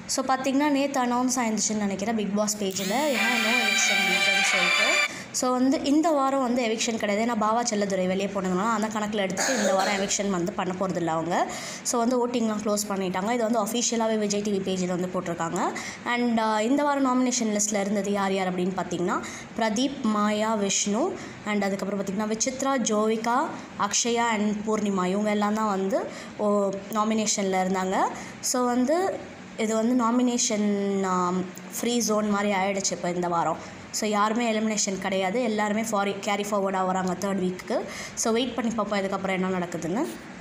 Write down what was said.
so பார்த்திங்கன்னா நேற்று announce ஆயிருந்துச்சுன்னு நினைக்கிறேன் பிக் பாஸ் பேஜில் ஏன்னா நோ எவிக்ஷன் வீக்குன்னு சொல்லிட்டு ஸோ வந்து இந்த வாரம் வந்து எவிக்ஷன் கிடையாது ஏன்னா பாவா செல்லதுரை வெளியே போனதுனால அந்த கணக்கில் எடுத்துகிட்டு இந்த வாரம் எவிக்ஷன் வந்து பண்ண போகிறது இல்லை அவங்க ஸோ வந்து ஓட்டிங்லாம் க்ளோஸ் பண்ணிட்டாங்க இது வந்து அஃபிஷியலாகவே விஜய் டிவி பேஜில் வந்து போட்டிருக்காங்க அண்ட் இந்த வாரம் நாமினேஷன் லிஸ்ட்டில் இருந்தது யார் யார் அப்படின்னு பார்த்தீங்கன்னா பிரதீப் மாயா விஷ்ணு அண்ட் அதுக்கப்புறம் பார்த்திங்கன்னா விசித்ரா ஜோவிகா அக்ஷயா அண்ட் பூர்ணிமா இவங்க எல்லாம் தான் வந்து ஓ நாமினேஷனில் இருந்தாங்க ஸோ வந்து இது வந்து நாமினேஷன் ஃப்ரீ ஜோன் மாதிரி ஆயிடுச்சு இப்போ இந்த வாரம் ஸோ யாருமே எலிமினேஷன் கிடையாது எல்லாருமே ஃபாரி கேரி ஃபார்வர்டாக வராங்க தேர்ட் வீக்கு ஸோ வெயிட் பண்ணி பார்ப்போம் இதுக்கப்புறம் என்ன நடக்குதுன்னு